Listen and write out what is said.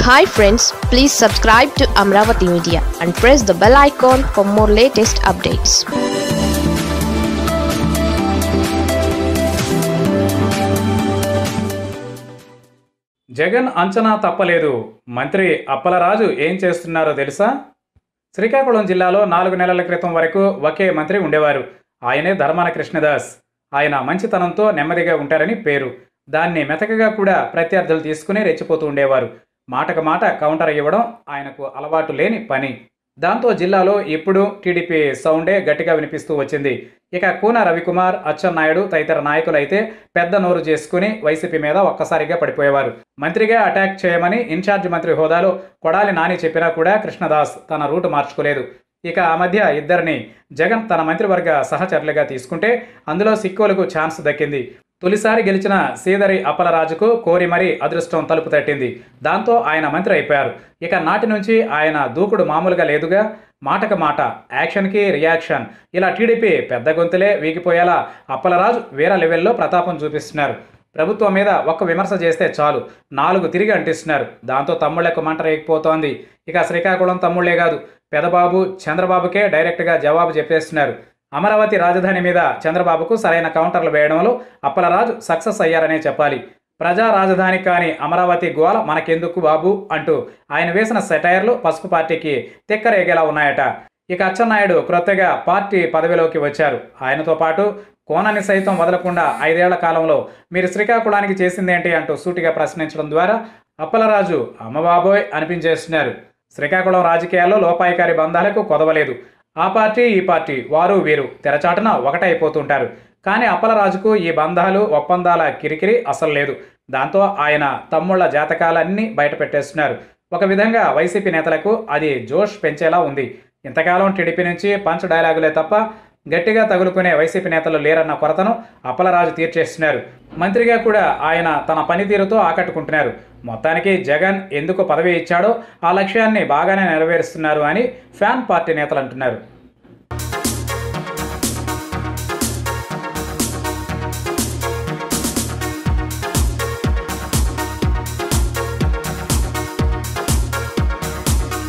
hi friends please subscribe to Amaravati media and press the bell icon for more latest updates Jagan అంచనా తప్పలేదు మంత్రి అప్పలరాజు ఏం చేస్తున్నారో తెలుసా శ్రీకాకుళం జిల్లాలో నాలుగు నెలల క్రితం వరకు ఒకే మంత్రి ఉండేవారు ఆయనే ధర్మాన కృష్ణదాస్ ఆయన మంచితనంతో నెమ్మదిగా ఉంటారని పేరు దాన్ని మెతకగా కూడా ప్రత్యర్థులు తీసుకుని రెచ్చిపోతూ ఉండేవారు మాటకు మాట కౌంటర్ ఇవ్వడం ఆయనకు అలవాటు లేని పని దాంతో జిల్లాలో ఇప్పుడు టీడీపీ సౌండే గట్టిగా వినిపిస్తూ వచ్చింది ఇక కూన రవికుమార్ అచ్చెన్నాయుడు తదితర నాయకులు అయితే పెద్ద నోరు చేసుకుని వైసీపీ మీద ఒక్కసారిగా పడిపోయేవారు మంత్రిగా అటాక్ చేయమని ఇన్ఛార్జ్ మంత్రి హోదాలో కొడాలి నాని చెప్పినా కూడా కృష్ణదాస్ తన రూటు మార్చుకోలేదు ఇక ఆ మధ్య ఇద్దరిని జగన్ తన మంత్రివర్గ సహచరులుగా తీసుకుంటే అందులో సిక్కోలకు ఛాన్స్ దక్కింది తొలిసారి గెలిచిన సీదరి అప్పలరాజుకు కోరి మరీ అదృష్టం తలుపు తట్టింది దాంతో ఆయన మంత్రి అయిపోయారు ఇక నాటి నుంచి ఆయన దూకుడు మామూలుగా లేదుగా మాటకు మాట యాక్షన్కి రియాక్షన్ ఇలా టీడీపీ పెద్ద గొంతులే వీగిపోయేలా అప్పలరాజు వేరే లెవెల్లో ప్రతాపం చూపిస్తున్నారు ప్రభుత్వం మీద ఒక్క విమర్శ చేస్తే చాలు నాలుగు తిరిగి అంటిస్తున్నారు దాంతో తమ్ముళ్లకు మంట రేగిపోతోంది ఇక శ్రీకాకుళం తమ్ముళ్లే కాదు పెదబాబు చంద్రబాబుకే డైరెక్ట్గా జవాబు చెప్పేస్తున్నారు అమరావతి రాజధాని మీద చంద్రబాబుకు సరైన కౌంటర్లు వేయడంలో అప్పలరాజు సక్సెస్ అయ్యారనే చెప్పాలి ప్రజా రాజధాని కాని అమరావతి గోల మనకెందుకు బాబు అంటూ ఆయన వేసిన సెటైర్లు పసుపు పార్టీకి తిక్కరేగేలా ఉన్నాయట ఇక అచ్చెన్నాయుడు క్రొత్తగా పార్టీ పదవిలోకి వచ్చారు ఆయనతో పాటు కోనాన్ని సైతం వదలకుండా ఐదేళ్ల కాలంలో మీరు శ్రీకాకుళానికి చేసిందేంటి అంటూ సూటిగా ప్రశ్నించడం ద్వారా అప్పలరాజు అమ్మబాబోయ్ అనిపించేస్తున్నారు శ్రీకాకుళం రాజకీయాల్లో లోపాయికారి బంధాలకు కొదవలేదు ఆ పార్టీ ఈ పార్టీ వారు వీరు తెరచాటున ఒకటైపోతుంటారు కానీ అప్పలరాజుకు ఈ బంధాలు ఒప్పందాల కిరికిరి అసలు లేదు దాంతో ఆయన తమ్ముళ్ల జాతకాలన్నీ బయట పెట్టేస్తున్నారు ఒక విధంగా వైసీపీ నేతలకు అది జోష్ పెంచేలా ఉంది ఇంతకాలం టీడీపీ నుంచి పంచ్ డైలాగులే తప్ప గట్టిగా తగులుకునే వైసీపీ నేతలు లేరన్న కొరతను అప్పలరాజు తీర్చేస్తున్నారు మంత్రిగా కూడా ఆయన తన పనితీరుతో ఆకట్టుకుంటున్నారు మొత్తానికి జగన్ ఎందుకు పదవి ఇచ్చాడో ఆ లక్ష్యాన్ని బాగానే నెరవేరుస్తున్నారు అని ఫ్యాన్ పార్టీ నేతలు అంటున్నారు